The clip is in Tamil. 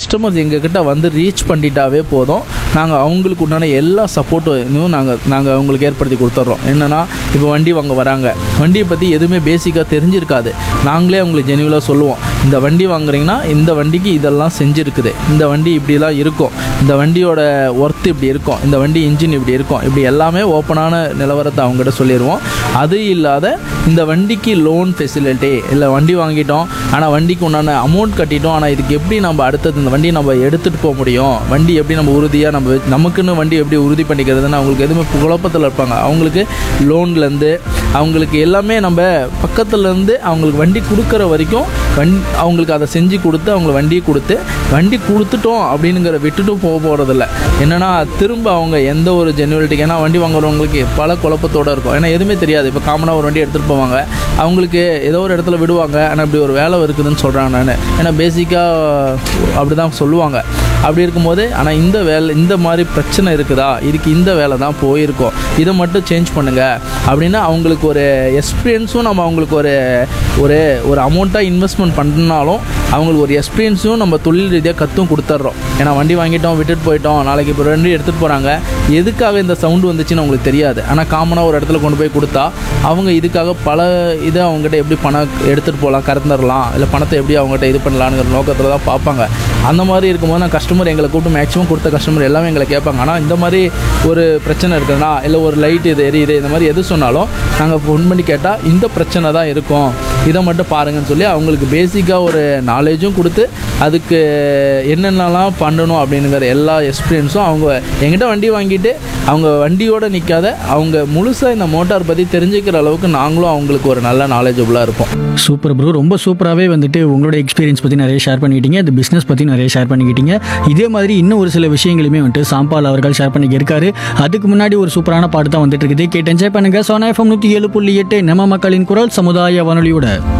கஸ்டமர்ஸ் எங்ககிட்ட வந்து ரீச் பண்ணிட்டாவே போதும் நாங்கள் அவங்களுக்கு உண்டான எல்லா சப்போர்ட்டும் நாங்கள் நாங்கள் அவங்களுக்கு ஏற்படுத்தி கொடுத்துட்றோம் என்னென்னா இப்போ வண்டி வாங்க வராங்க வண்டியை பற்றி எதுவுமே பேசிக்காக தெரிஞ்சிருக்காது நாங்களே அவங்களுக்கு ஜெனியூலாக சொல்லுவோம் இந்த வண்டி வாங்குறீங்கன்னா இந்த வண்டிக்கு இதெல்லாம் செஞ்சுருக்குது இந்த வண்டி இப்படிலாம் இருக்கும் இந்த வண்டியோட ஒர்த் இப்படி இருக்கும் இந்த வண்டி இன்ஜின் இப்படி இருக்கும் இப்படி எல்லாமே ஓப்பனான நிலவரத்தை அவங்ககிட்ட சொல்லிடுவோம் அது இல்லாத இந்த வண்டிக்கு லோன் ஃபெசிலிட்டி இல்லை வண்டி வாங்கிட்டோம் ஆனால் வண்டிக்கு உண்டான அமௌண்ட் கட்டிட்டோம் ஆனால் இதுக்கு எப்படி நம்ம அடுத்தது இந்த வண்டியை நம்ம எடுத்துகிட்டு போக முடியும் வண்டி எப்படி நம்ம உறுதியாக நம்ம வச்சு- நமக்குன்னு வண்டி எப்படி உறுதி பண்ணிக்கிறதுன்னு அவங்களுக்கு எதுவுமே குழப்பத்தில் இருப்பாங்க அவங்களுக்கு லோன்லேருந்து அவங்களுக்கு எல்லாமே நம்ம பக்கத்துலேருந்து அவங்களுக்கு வண்டி கொடுக்குற வரைக்கும் வண் அவங்களுக்கு அதை செஞ்சு கொடுத்து அவங்க வண்டியை கொடுத்து வண்டி கொடுத்துட்டோம் அப்படிங்கிற விட்டுட்டும் போக போகிறதில்ல என்னென்னா திரும்ப அவங்க எந்த ஒரு ஜென்யூலிட்டிக்கு ஏன்னா வண்டி வாங்குறவங்களுக்கு பல குழப்பத்தோடு இருக்கும் ஏன்னா எதுவுமே தெரியாது இப்போ காமனாக ஒரு வண்டி எடுத்துகிட்டு போவாங்க அவங்களுக்கு ஏதோ ஒரு இடத்துல விடுவாங்க ஆனால் இப்படி ஒரு வேலை இருக்குதுன்னு சொல்கிறாங்க நான் ஏன்னா பேசிக்காக அப்படி தான் சொல்லுவாங்க அப்படி இருக்கும்போது ஆனால் இந்த வேலை இந்த மாதிரி பிரச்சனை இருக்குதா இதுக்கு இந்த வேலை தான் போயிருக்கோம் இதை மட்டும் சேஞ்ச் பண்ணுங்க அப்படின்னு அவங்களுக்கு ஒரு எக்ஸ்பீரியன்ஸும் நம்ம அவங்களுக்கு ஒரு ஒரு ஒரு அமௌண்ட்டாக இன்வெஸ்ட்மெண்ட் பண்ணாலும் அவங்களுக்கு ஒரு எக்ஸ்பீரியன்ஸும் நம்ம தொழில் ரீதியாக கற்றும் கொடுத்துட்றோம் ஏன்னா வண்டி வாங்கிட்டோம் விட்டுட்டு போயிட்டோம் நாளைக்கு இப்போ வண்டி எடுத்துகிட்டு போகிறாங்க எதுக்காக இந்த சவுண்டு வந்துச்சுன்னு அவங்களுக்கு தெரியாது ஆனால் காமனாக ஒரு இடத்துல கொண்டு போய் கொடுத்தா அவங்க இதுக்காக பல இதை அவங்ககிட்ட எப்படி பணம் எடுத்துகிட்டு போகலாம் கறந்துடலாம் இல்லை பணத்தை எப்படி அவங்ககிட்ட இது பண்ணலாங்கிற நோக்கத்தில் தான் பார்ப்பாங்க அந்த மாதிரி இருக்கும்போது நான் கஸ்டமர் எங்களை கூப்பிட்டு மேக்ஸிமம் கொடுத்த கஸ்டமர் எல்லாமே எங்களை கேட்பாங்க ஆனால் இந்த மாதிரி ஒரு பிரச்சனை இருக்குதுன்னா இல்லை ஒரு லைட் இது எரியுது இந்த மாதிரி எது சொன்னாலும் நாங்கள் ஃபோன் பண்ணி கேட்டால் இந்த பிரச்சனை தான் இருக்கும் இதை மட்டும் பாருங்கன்னு சொல்லி அவங்களுக்கு பேசிக்காக ஒரு நாலேஜும் கொடுத்து அதுக்கு என்னென்னலாம் பண்ணணும் அப்படிங்கிற எல்லா எக்ஸ்பீரியன்ஸும் அவங்க எங்கிட்ட வண்டி வாங்கிட்டு அவங்க வண்டியோடு நிற்காத அவங்க முழுசாக இந்த மோட்டார் பற்றி தெரிஞ்சுக்கிற அளவுக்கு நாங்களும் அவங்களுக்கு ஒரு நல்ல நாலேஜபுளாக இருப்போம் சூப்பர் ப்ரோ ரொம்ப சூப்பராகவே வந்துட்டு உங்களோட எக்ஸ்பீரியன்ஸ் பற்றி நிறைய ஷேர் பண்ணிக்கிட்டீங்க அந்த பிஸ்னஸ் பற்றி நிறைய ஷேர் பண்ணிக்கிட்டீங்க இதே மாதிரி இன்னும் ஒரு சில விஷயங்களுமே வந்துட்டு சாம்பால் அவர்கள் ஷேர் பண்ணிக்கிருக்காரு அதுக்கு முன்னாடி ஒரு சூப்பரான பாட்டு தான் வந்துட்டு இருக்குது கேட்டு என்ஜாய் பண்ணுங்க சோனா எஃப்எம் நூற்றி ஏழு புள்ளி எட்டு நம்ம மக்களின் குரல் சமுதாய வானொலியோட